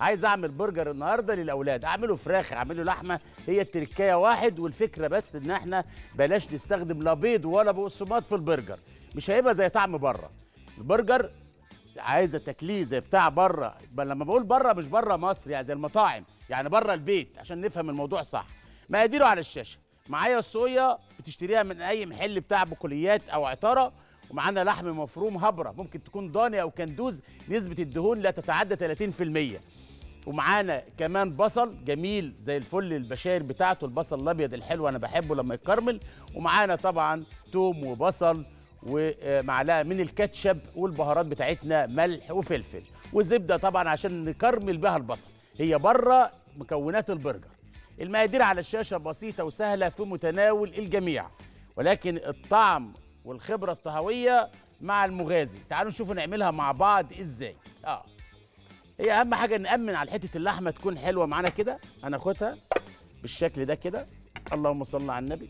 عايز اعمل برجر النهارده للاولاد اعمله فراخ اعمله لحمه هي التركايه واحد والفكره بس ان احنا بلاش نستخدم لا بيض ولا بقسماط في البرجر مش هيبقى زي طعم بره البرجر عايزه تكليه زي بتاع بره لما بقول بره مش بره مصر يعني زي المطاعم يعني بره البيت عشان نفهم الموضوع صح مقاديره على الشاشه معايا الصويا بتشتريها من اي محل بتاع بقوليات او عطاره ومعانا لحم مفروم هبره ممكن تكون ضاني او كندوز نسبه الدهون لا تتعدى 30% ومعانا كمان بصل جميل زي الفل البشاير بتاعته البصل الابيض الحلو انا بحبه لما يتكرمل ومعانا طبعا توم وبصل ومعلقه من الكاتشب والبهارات بتاعتنا ملح وفلفل وزبده طبعا عشان نكرمل بها البصل هي بره مكونات البرجر المقادير على الشاشه بسيطه وسهله في متناول الجميع ولكن الطعم والخبره الطهويه مع المغازي تعالوا نشوف نعملها مع بعض ازاي اه هي اهم حاجه نامن على حته اللحمه تكون حلوه معانا كده هناخدها بالشكل ده كده اللهم صل على النبي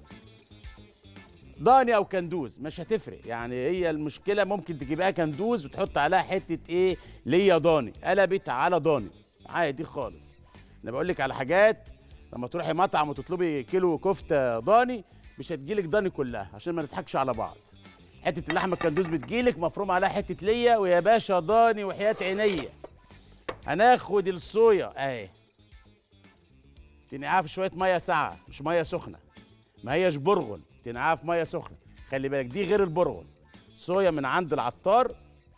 ضاني او كندوز مش هتفرق يعني هي المشكله ممكن تجيبها كندوز وتحط عليها حته ايه ليا ضاني قلبت على ضاني عادي خالص انا بقول لك على حاجات لما تروحي مطعم وتطلبي كيلو كفته ضاني مش هتجيلك ضاني كلها عشان ما نضحكش على بعض حته اللحمه الكندوز بتجيلك مفروم عليها حته ليا ويا باشا ضاني وحياه عينيا هناخد الصويا اهي تنقعها في شويه ميه ساقعه مش ميه سخنه ما هيش برغل تنقعها في ميه سخنه خلي بالك دي غير البرغل صويا من عند العطار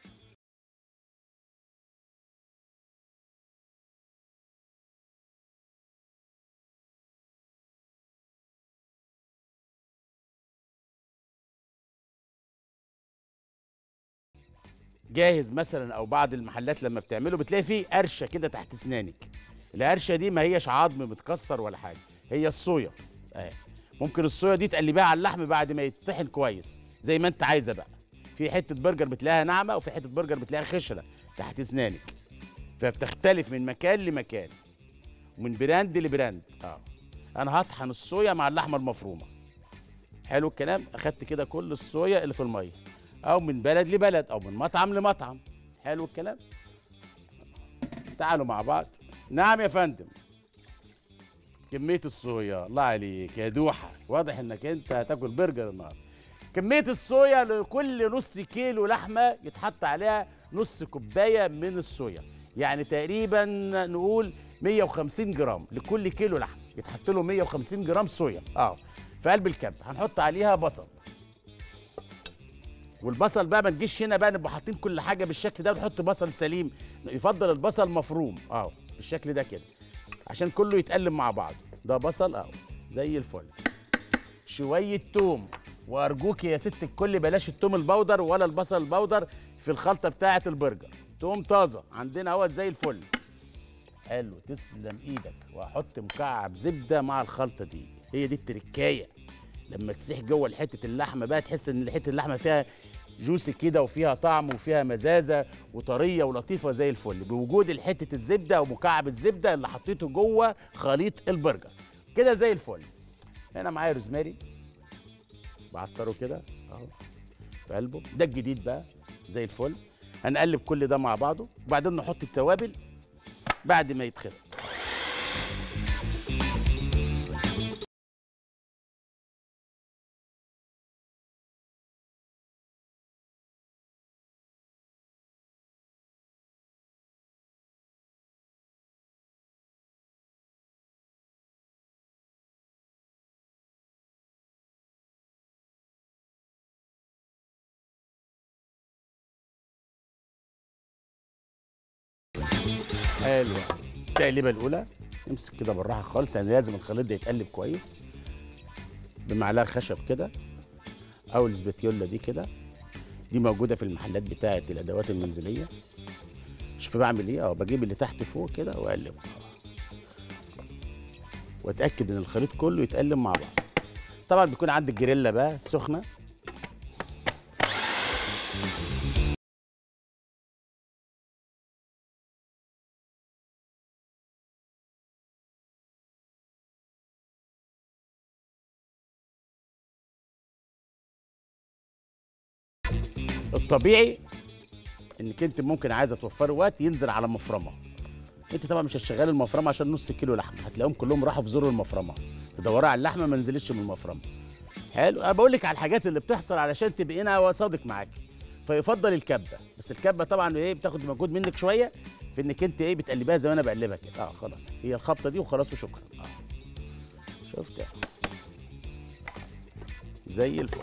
جاهز مثلا او بعض المحلات لما بتعمله بتلاقي فيه قرشه كده تحت اسنانك القرشه دي ما هيش عظم متكسر ولا حاجه هي الصويا اهي ممكن الصويا دي تقلبيها على اللحم بعد ما يتطحن كويس زي ما انت عايزه بقى في حته برجر بتلاقيها ناعمه وفي حته برجر بتلاقيها خشنه تحت اسنانك فبتختلف من مكان لمكان ومن براند لبراند اه انا هطحن الصويا مع اللحمه المفرومه حلو الكلام اخدت كده كل الصويا اللي في الميه او من بلد لبلد او من مطعم لمطعم حلو الكلام تعالوا مع بعض نعم يا فندم كمية الصويا الله عليك يا دوحة واضح انك انت هتاكل برجر النهارده كمية الصويا لكل نص كيلو لحمة يتحط عليها نص كوباية من الصويا يعني تقريبا نقول 150 جرام لكل كيلو لحم يتحط له 150 جرام صويا اه في قلب الكب هنحط عليها بصل والبصل بقى ما تجيش هنا بقى نبقى حاطين كل حاجه بالشكل ده ونحط بصل سليم يفضل البصل مفروم اه بالشكل ده كده عشان كله يتقلب مع بعض ده بصل اهو زي الفل شويه توم وارجوك يا ست الكل بلاش التوم البودر ولا البصل البودر في الخلطه بتاعه البرجر توم طازه عندنا اهوت زي الفل حلو تسلم ايدك واحط مكعب زبده مع الخلطه دي هي دي التركايه لما تسيح جوه حته اللحمه بقى تحس ان حته اللحمه فيها جوسي كده وفيها طعم وفيها مزازه وطريه ولطيفه زي الفل بوجود حته الزبده او مكعب الزبده اللي حطيته جوه خليط البرجر كده زي الفل هنا معايا روزماري بعطره كده اهو في قلبه ده الجديد بقى زي الفل هنقلب كل ده مع بعضه وبعدين نحط التوابل بعد ما يتخلط حلو التقليبه الاولى نمسك كده بالراحه خالص يعني لازم الخليط ده يتقلب كويس بمعلقه خشب كده او السباتيولا دي كده دي موجوده في المحلات بتاعه الادوات المنزليه شوف بعمل ايه اه بجيب اللي تحت فوق كده واقلبه واتاكد ان الخليط كله يتقلب مع بعض طبعا بيكون عندك جريلا بقى سخنه الطبيعي انك انت ممكن عايزه توفري وقت ينزل على مفرمه انت طبعا مش هتشغلي المفرمه عشان نص كيلو لحمه هتلاقيهم كلهم راحوا في زور المفرمه تدوري على اللحمه ما نزلتش من المفرمه حلو انا بقول لك على الحاجات اللي بتحصل علشان تبقي انا صادق معاكي فيفضل الكبه بس الكبه طبعا ايه بتاخد مجهود منك شويه في انك انت ايه بتقلبيها زي ما انا بقلبها كده اه خلاص هي الخبطه دي وخلاص وشكرا اه شفت زي الفل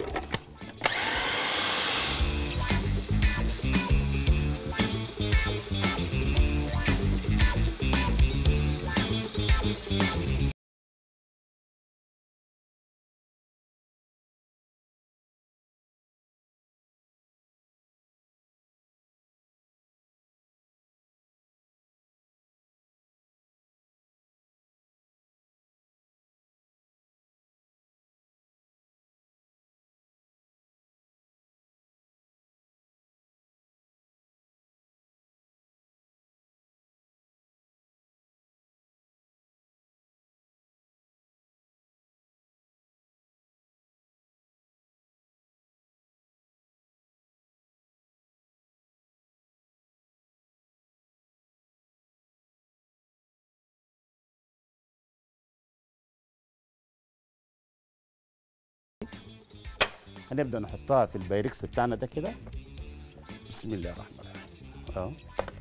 هنبدا نحطها في البايركس بتاعنا ده كده بسم الله الرحمن الرحيم اه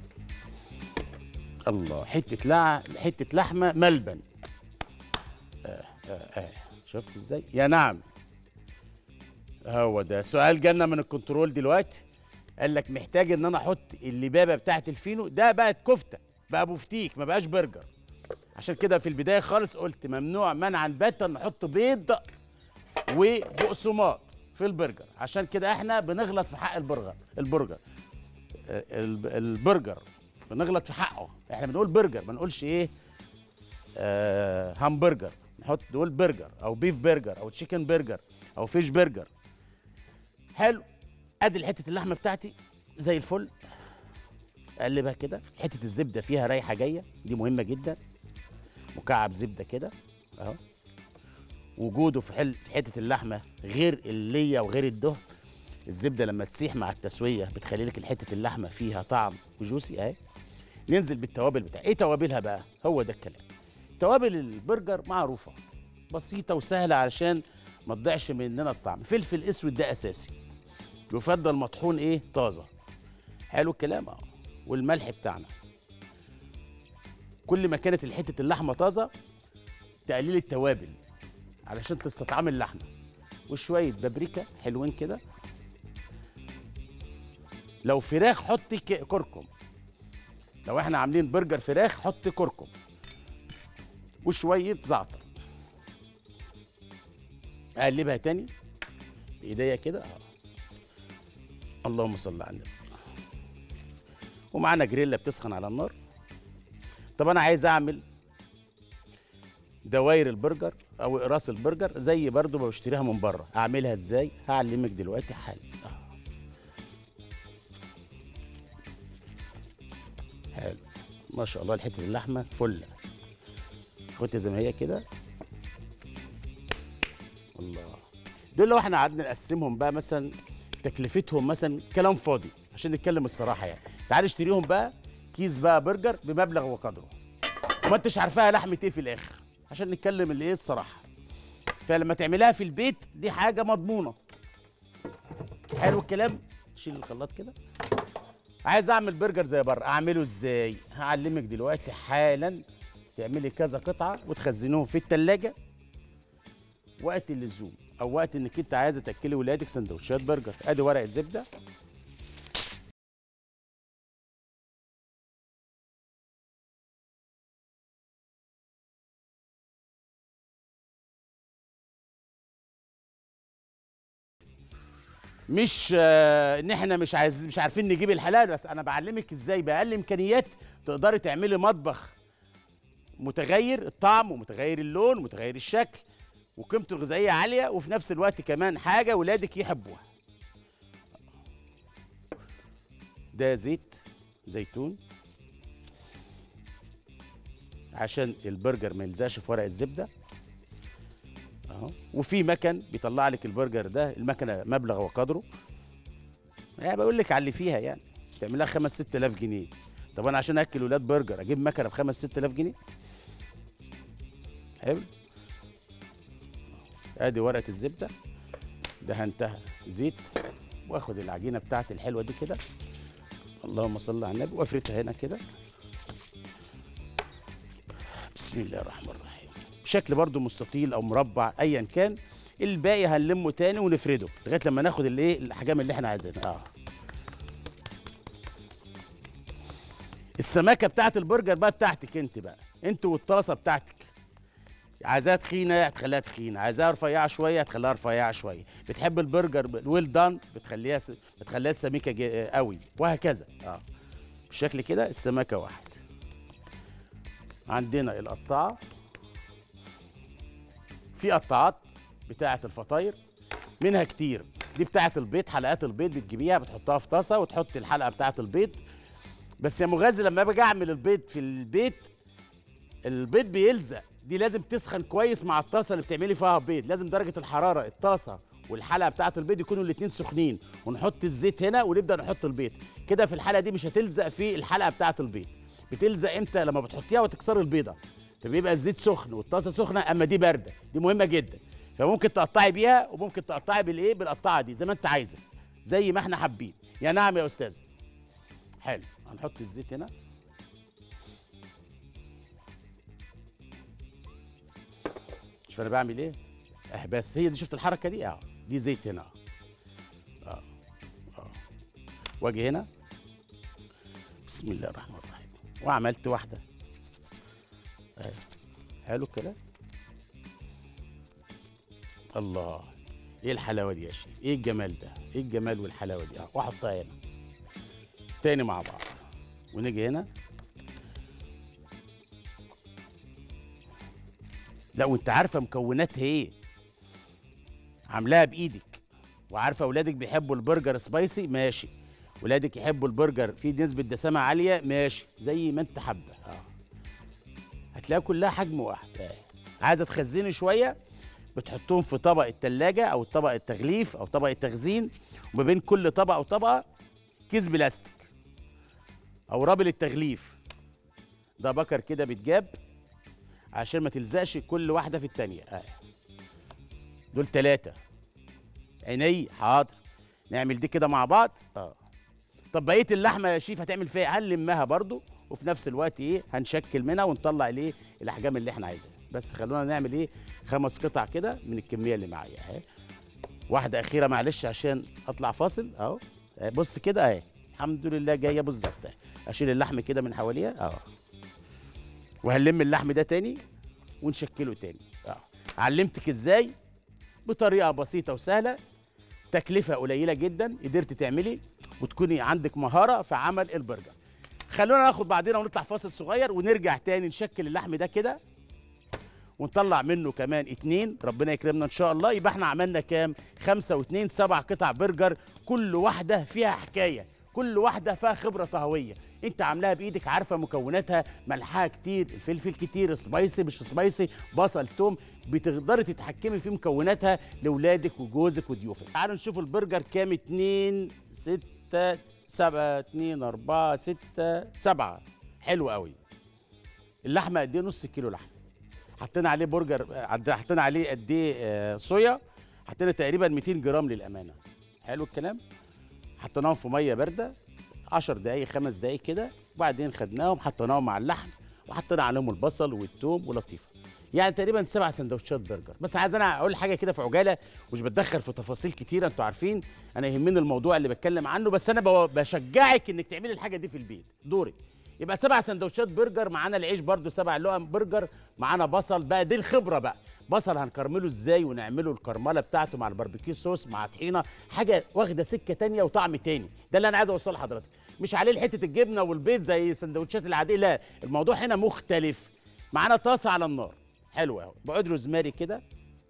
الله حته لع حته لحمه ملبن آه آه آه. شفت ازاي يا نعم هو ده سؤال جالنا من الكنترول دلوقتي قال لك محتاج ان انا احط اللبابه بتاعت الفينو ده بقت كفته بقى بفتيك ما بقاش برجر عشان كده في البدايه خالص قلت ممنوع منعا باتا نحط بيض وبقسماط في البرجر عشان كده احنا بنغلط في حق البرجر البرجر آه، الب- البرجر بنغلط في حقه احنا بنقول برجر ما نقولش ايه آه همبرجر نحط نقول برجر او بيف برجر او تشيكن برجر او فيش برجر حلو ادي حته اللحمه بتاعتي زي الفل اقلبها كده حته الزبده فيها رايحه جايه دي مهمه جدا مكعب زبده كده اهو وجوده في حل في حته اللحمه غير الليه وغير الدهن الزبده لما تسيح مع التسويه بتخلي لك حته اللحمه فيها طعم وجوسي اهي ننزل بالتوابل بتاع ايه توابلها بقى هو ده الكلام توابل البرجر معروفه بسيطه وسهله علشان ما تضيعش مننا الطعم فلفل اسود ده اساسي يفضل مطحون ايه طازه حلو الكلام اه والملح بتاعنا كل ما كانت حته اللحمه طازه تقليل التوابل علشان تستطعم اللحمه وشويه بابريكا حلوين كده لو فراخ حطي ك- كركم لو احنا عاملين برجر فراخ حطي كركم وشويه زعتر اقلبها تاني بايديا كده اه اللهم صل على النبي ومعانا جريلا بتسخن على النار طب انا عايز اعمل دواير البرجر او اقراص البرجر زي برضو ما بشتريها من بره اعملها ازاي هعلمك دلوقتي حالا آه. حلو ما شاء الله حته اللحمه فله خدت زي ما هي كده الله دول لو احنا قعدنا نقسمهم بقى مثلا تكلفتهم مثلا كلام فاضي عشان نتكلم الصراحه يعني تعال اشتريهم بقى كيس بقى برجر بمبلغ وقدره وما انتش عارفاها لحمه ايه في الاخر عشان نتكلم اللي ايه الصراحه فلما تعملها في البيت دي حاجه مضمونه حلو الكلام شيل الخلاط كده عايز اعمل برجر زي بره اعمله ازاي هعلمك دلوقتي حالا تعملي كذا قطعه وتخزنوهم في التلاجة وقت اللزوم او وقت انك انت عايزه تاكلي ولادك سندوتشات برجر ادي ورقه زبده مش آه، ان احنا مش عايز مش عارفين نجيب الحلال بس انا بعلمك ازاي باقل امكانيات تقدري تعملي مطبخ متغير الطعم ومتغير اللون ومتغير الشكل وقيمته الغذائيه عاليه وفي نفس الوقت كمان حاجه ولادك يحبوها ده زيت زيتون عشان البرجر ما يلزقش في ورق الزبده اهو وفي مكن بيطلع لك البرجر ده المكنه مبلغ وقدره يعني بقول لك على اللي فيها يعني تعملها 5 6000 جنيه طب انا عشان اكل ولاد برجر اجيب مكنه ب 5 6000 جنيه حلو ادي ورقه الزبده دهنتها زيت واخد العجينه بتاعتي الحلوه دي كده اللهم صل على النبي وافردها هنا كده بسم الله الرحمن الرحيم بشكل برضو مستطيل او مربع ايا كان الباقي هنلمه تاني ونفرده لغايه لما ناخد الايه الاحجام اللي احنا عايزينها اه السماكه بتاعت البرجر بقى بتاعتك انت بقى انت والطاسه بتاعتك عايزاها تخينه هتخليها تخينه عايزاها رفيعه شويه هتخليها رفيعه شويه بتحب البرجر ويل دان بتخليها س... بتخليها سميكه جي... قوي وهكذا اه بالشكل كده السماكه واحد عندنا القطاعه في قطاعات بتاعه الفطاير منها كتير دي بتاعه البيض حلقات البيض بتجيبيها بتحطها في طاسه وتحط الحلقه بتاعه البيض بس يا مغازي لما باجي اعمل البيض في البيت البيض بيلزق دي لازم تسخن كويس مع الطاسه اللي بتعملي فيها بيض لازم درجه الحراره الطاسه والحلقه بتاعه البيض يكونوا الاثنين سخنين ونحط الزيت هنا ونبدا نحط البيض كده في الحلقه دي مش هتلزق في الحلقه بتاعه البيض بتلزق امتى لما بتحطيها وتكسر البيضه فبيبقى الزيت سخن والطاسه سخنه اما دي بارده دي مهمه جدا فممكن تقطعي بيها وممكن تقطعي بالايه بالقطاعه دي زي ما انت عايزه زي ما احنا حابين يا نعم يا استاذه حلو هنحط الزيت هنا شوف انا بعمل ايه اه بس هي دي شفت الحركه دي اه دي زيت هنا اه اه واجي هنا بسم الله الرحمن الرحيم وعملت واحده آه. حلو الكلام الله ايه الحلاوه دي يا شيخ ايه الجمال ده ايه الجمال والحلاوه دي اه واحطها هنا تاني مع بعض ونيجي هنا لا وانت عارفه مكوناتها ايه عاملاها بايدك وعارفه اولادك بيحبوا البرجر سبايسي ماشي ولادك يحبوا البرجر فيه نسبه دسامه عاليه ماشي زي ما انت حابه اه هتلاقيها كلها حجم واحد آه. عايزه تخزني شويه بتحطهم في طبق التلاجة او طبق التغليف او طبق التخزين وما بين كل طبقه وطبقه كيس بلاستيك او رابل التغليف ده بكر كده بيتجاب عشان ما تلزقش كل واحده في التانية آه. دول ثلاثة عيني حاضر نعمل دي كده مع بعض اه طب بقيه اللحمه يا شيف هتعمل فيها إيه؟ هنلمها برضو وفي نفس الوقت ايه هنشكل منها ونطلع الايه الاحجام اللي احنا عايزينها بس خلونا نعمل ايه خمس قطع كده من الكميه اللي معايا اهي واحده اخيره معلش عشان اطلع فاصل اهو آه، بص كده اهي الحمد لله جايه بالظبط اهي اشيل اللحم كده من حواليها اهو وهنلم اللحم ده تاني ونشكله تاني اه علمتك ازاي بطريقه بسيطه وسهله تكلفه قليله جدا قدرت تعملي وتكوني عندك مهاره في عمل البرجر خلونا ناخد بعدين ونطلع فاصل صغير ونرجع تاني نشكل اللحم ده كده ونطلع منه كمان اتنين ربنا يكرمنا ان شاء الله يبقى احنا عملنا كام خمسة واتنين سبع قطع برجر كل واحدة فيها حكاية كل واحدة فيها خبرة طهوية انت عاملاها بايدك عارفة مكوناتها ملحها كتير الفلفل كتير سبايسي مش سبايسي بصل توم بتقدري تتحكمي في مكوناتها لاولادك وجوزك وضيوفك تعالوا نشوف البرجر كام اتنين ستة سبعة اتنين اربعة ستة سبعة حلو قوي اللحمة قد ايه نص كيلو لحمة حطينا عليه برجر عد- حطينا عليه قد ايه آه، صويا حطينا تقريبا 200 جرام للامانه حلو الكلام حطيناهم في ميه بارده 10 دقايق خمس دقايق كده وبعدين خدناهم حطيناهم مع اللحم وحطينا عليهم البصل والثوم ولطيفه يعني تقريبا سبع سندوتشات برجر بس عايز انا اقول حاجه كده في عجاله مش بتدخل في تفاصيل كتيره انتوا عارفين انا يهمني الموضوع اللي بتكلم عنه بس انا ب- بشجعك انك تعملي الحاجه دي في البيت دورك يبقى سبع سندوتشات برجر معانا العيش برضو سبع لقم برجر معانا بصل بقى دي الخبره بقى بصل هنكرمله ازاي ونعمله الكرمله بتاعته مع الباربيكيو صوص مع طحينه حاجه واخده سكه تانية وطعم تاني ده اللي انا عايز اوصله لحضرتك مش عليه حته الجبنه والبيض زي السندوتشات العاديه لا الموضوع هنا مختلف معانا طاسه على النار حلوه اهو بعود روزماري كده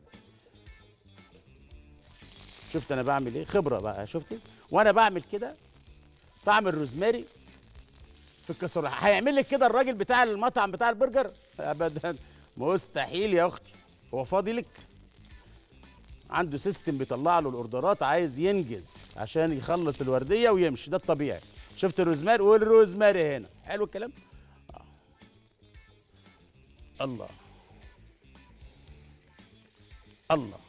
شفت انا بعمل ايه خبره بقى شفتي وانا بعمل كده طعم الروزماري في الكسرة هيعمل لك كده الراجل بتاع المطعم بتاع البرجر ابدا مستحيل يا اختي هو فاضي لك عنده سيستم بيطلع له الاوردرات عايز ينجز عشان يخلص الورديه ويمشي ده الطبيعي شفت الروزماري والروزماري هنا حلو الكلام آه. الله الله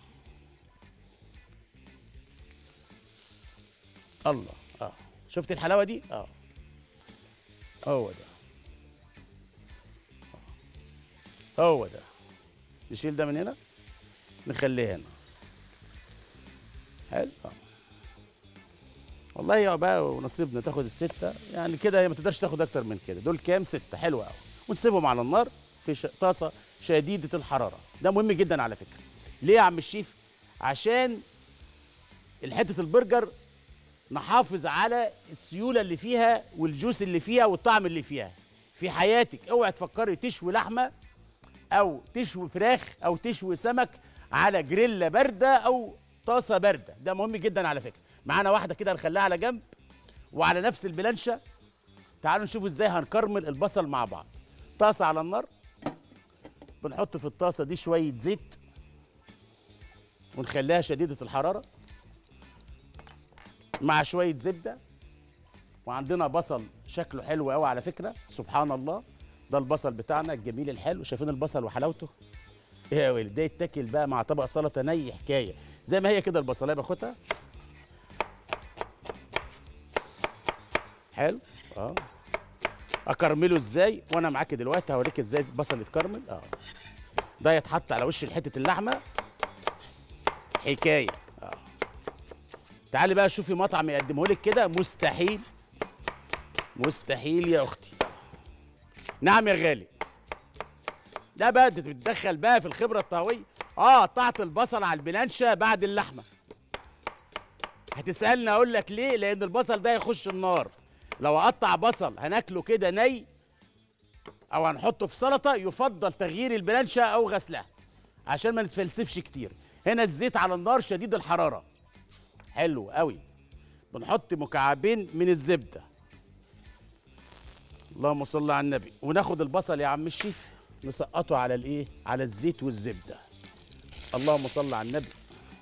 الله اه شفت الحلاوه دي اه هو ده هو ده نشيل ده من هنا نخليه هنا حلو آه. والله يا بقى ونصيبنا تاخد الستة يعني كده هي ما تقدرش تاخد أكتر من كده دول كام ستة حلوة أوي ونسيبهم على النار في ش... طاسة شديدة الحرارة ده مهم جدا على فكرة ليه يا عم الشيف عشان الحتة البرجر نحافظ على السيولة اللي فيها والجوس اللي فيها والطعم اللي فيها في حياتك اوعي تفكري تشوي لحمة او تشوي فراخ او تشوي سمك على جريلا باردة او طاسة باردة ده مهم جدا على فكرة معانا واحدة كده هنخليها على جنب وعلى نفس البلانشة تعالوا نشوف ازاي هنكرمل البصل مع بعض طاسة على النار بنحط في الطاسة دي شوية زيت ونخليها شديدة الحرارة مع شوية زبدة وعندنا بصل شكله حلو قوي على فكرة سبحان الله ده البصل بتاعنا الجميل الحلو شايفين البصل وحلاوته ايه يا ولد ده يتاكل بقى مع طبق سلطة ني حكاية زي ما هي كده البصلايه باخدها حلو اه اكرمله ازاي وانا معاك دلوقتي هوريك ازاي البصل يتكرمل اه ده يتحط على وش حته اللحمه حكايه اه تعالي بقى شوفي مطعم يقدمه لك كده مستحيل مستحيل يا اختي نعم يا غالي ده بقى انت بتدخل بقى في الخبره الطهويه اه قطعت البصل على البلانشه بعد اللحمه هتسالني اقول لك ليه لان البصل ده يخش النار لو اقطع بصل هناكله كده ني او هنحطه في سلطه يفضل تغيير البلانشه او غسلها عشان ما نتفلسفش كتير هنا الزيت على النار شديد الحراره حلو قوي بنحط مكعبين من الزبده اللهم صل على النبي وناخد البصل يا عم الشيف نسقطه على الايه على الزيت والزبده اللهم صل على النبي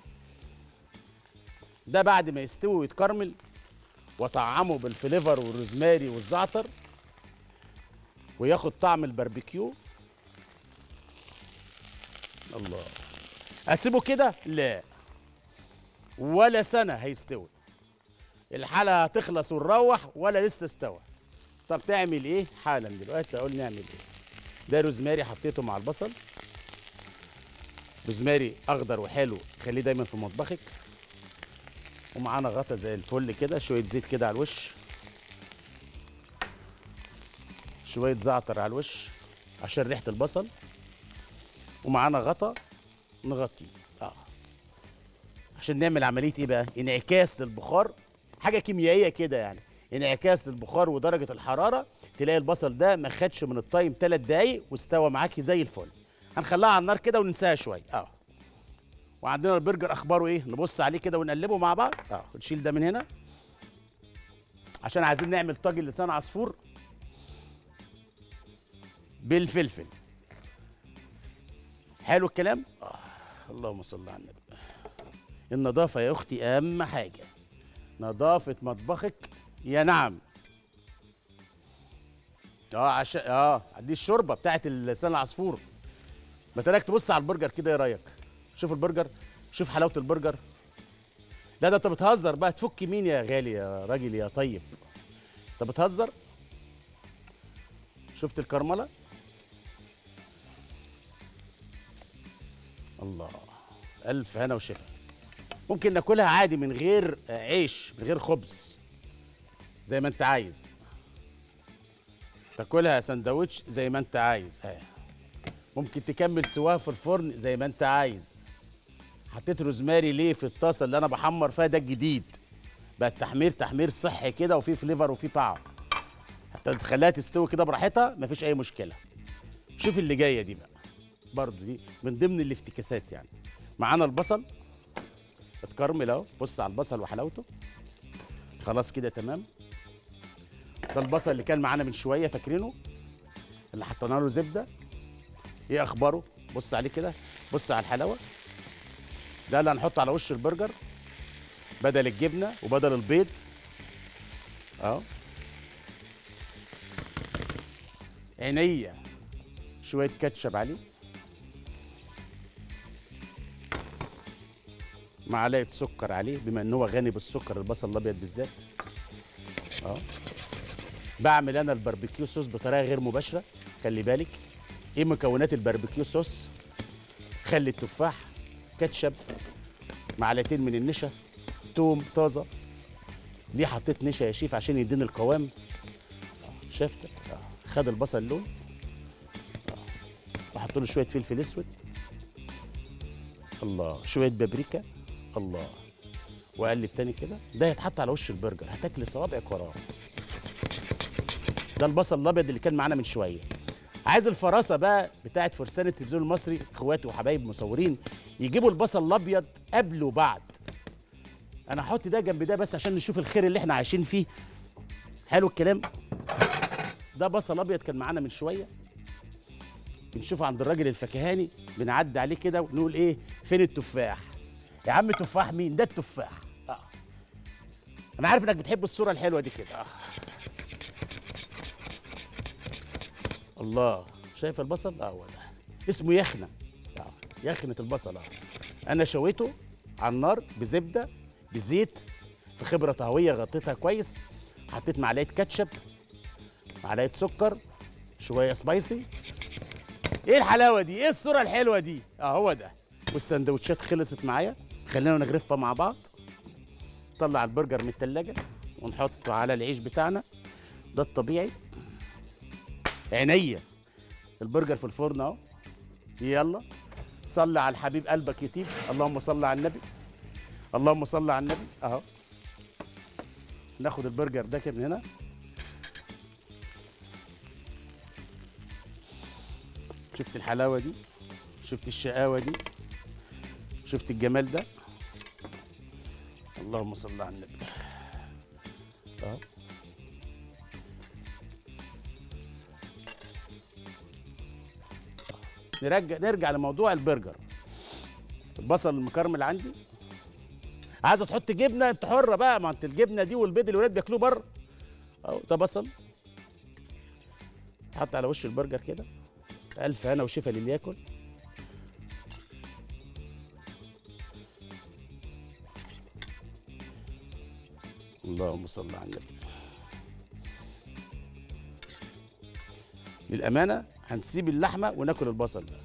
ده بعد ما يستوي ويتكرمل وطعمه بالفليفر والروزماري والزعتر وياخد طعم الباربيكيو الله اسيبه كده لا ولا سنه هيستوي الحلقه هتخلص ونروح ولا لسه استوى طب تعمل ايه حالا دلوقتي اقول نعمل ايه ده روزماري حطيته مع البصل روزماري اخضر وحلو خليه دايما في مطبخك ومعانا غطا زي الفل كده شويه زيت كده على الوش شويه زعتر على الوش عشان ريحه البصل ومعانا غطا نغطيه اه عشان نعمل عمليه ايه بقى انعكاس للبخار حاجه كيميائيه كده يعني انعكاس للبخار ودرجه الحراره تلاقي البصل ده ما خدش من التايم ثلاث دقايق واستوى معاكي زي الفل هنخليها على النار كده وننساها شويه اه وعندنا البرجر اخباره ايه نبص عليه كده ونقلبه مع بعض اه نشيل ده من هنا عشان عايزين نعمل طاجن لسان عصفور بالفلفل حلو الكلام آه. اللهم صل على النبي النظافه يا اختي اهم حاجه نظافه مطبخك يا نعم اه عشان اه دي الشوربه بتاعت لسان العصفور ما تراك تبص على البرجر كده ايه رايك شوف البرجر شوف حلاوه البرجر لا ده انت بتهزر بقى تفك مين يا غالي يا راجل يا طيب انت بتهزر شفت الكرمله الله الف هنا وشفا ممكن ناكلها عادي من غير عيش من غير خبز زي ما انت عايز تاكلها سندوتش زي ما انت عايز ها ممكن تكمل سواها في الفرن زي ما انت عايز حطيت روزماري ليه في الطاسه اللي انا بحمر فيها ده الجديد بقى التحمير تحمير صحي كده وفيه فليفر وفيه طعم حتى تخليها تستوي كده براحتها مفيش اي مشكله شوف اللي جايه دي بقى برضو دي من ضمن الافتكاسات يعني معانا البصل اتكرمل اهو بص على البصل وحلاوته خلاص كده تمام ده البصل اللي كان معانا من شويه فاكرينه اللي حطينا له زبده ايه اخباره بص عليه كده بص على الحلاوه ده اللي هنحطه على وش البرجر بدل الجبنه وبدل البيض اهو عينيا شويه كاتشب عليه معلقه سكر عليه بما ان هو غني بالسكر البصل الابيض بالذات اه بعمل انا الباربيكيو صوص بطريقه غير مباشره خلي بالك ايه مكونات الباربيكيو صوص خل التفاح كاتشب معلقتين من النشا توم طازه ليه حطيت نشا يا شيف عشان يديني القوام آه، شفت آه، خد البصل لون آه، واحط له شويه فلفل اسود الله شويه بابريكا الله واقلب تاني كده ده يتحط على وش البرجر هتاكلي صوابعك وراه ده البصل الابيض اللي كان معانا من شويه عايز الفراسه بقى بتاعت فرسان التلفزيون المصري اخواتي وحبايب مصورين يجيبوا البصل الابيض قبل وبعد انا هحط ده جنب ده بس عشان نشوف الخير اللي احنا عايشين فيه حلو الكلام ده بصل ابيض كان معانا من شويه بنشوفه عند الراجل الفكهاني بنعدي عليه كده ونقول ايه فين التفاح يا عم تفاح مين ده التفاح اه انا عارف انك بتحب الصوره الحلوه دي كده آه. الله شايف البصل اه هو ده اسمه يخنه آه. يخنه البصل اه انا شويته على النار بزبده بزيت بخبره طهويه غطيتها كويس حطيت معلقه كاتشب معلقه سكر شويه سبايسي ايه الحلاوه دي ايه الصوره الحلوه دي اه هو ده والسندوتشات خلصت معايا خلينا نغرفها مع بعض نطلع البرجر من التلاجة ونحطه على العيش بتاعنا ده الطبيعي عينيا البرجر في الفرن اهو يلا صلي على الحبيب قلبك يطيب اللهم صل على النبي اللهم صل على النبي اهو ناخد البرجر ده كده من هنا شفت الحلاوه دي شفت الشقاوه دي شفت الجمال ده اللهم صل على النبي اهو نرجع نرجع لموضوع البرجر البصل المكرمل عندي عايزه تحط جبنه انت حره بقى ما انت الجبنه دي والبيض اللي الولاد بياكلوه بره اهو ده بصل حط على وش البرجر كده الف هنا وشفا للي ياكل اللهم صل على النبي للامانه هنسيب اللحمه وناكل البصل ده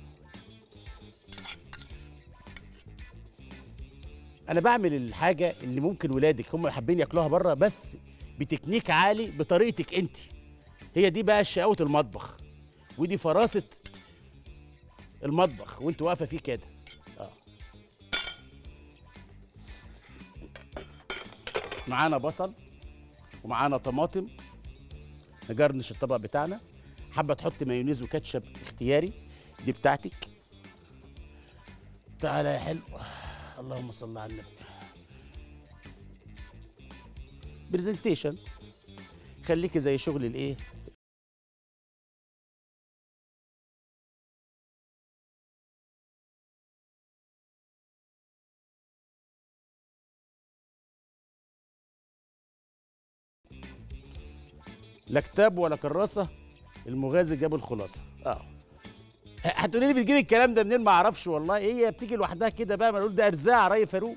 انا بعمل الحاجه اللي ممكن ولادك هم حابين ياكلوها بره بس بتكنيك عالي بطريقتك انت هي دي بقى شقاوه المطبخ ودي فراسه المطبخ وانت واقفه فيه كده اه معانا بصل ومعانا طماطم نجرنش الطبق بتاعنا حابه تحط مايونيز وكاتشب اختياري دي بتاعتك تعالى يا حلو اللهم صل على النبي برزنتيشن خليكي زي شغل الايه لا كتاب ولا كراسه المغازي جاب الخلاصه اه هتقولي لي بتجيب الكلام ده منين ما اعرفش والله هي بتيجي لوحدها كده بقى ما نقول ده ارزاع ري فاروق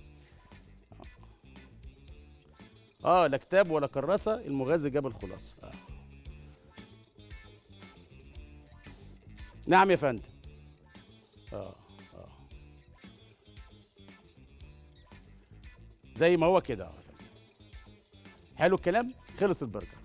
اه لا كتاب ولا كراسه المغازي جاب الخلاصه آه. نعم يا فندم اه اه زي ما هو كده اه يا فندم حلو الكلام خلص البرجر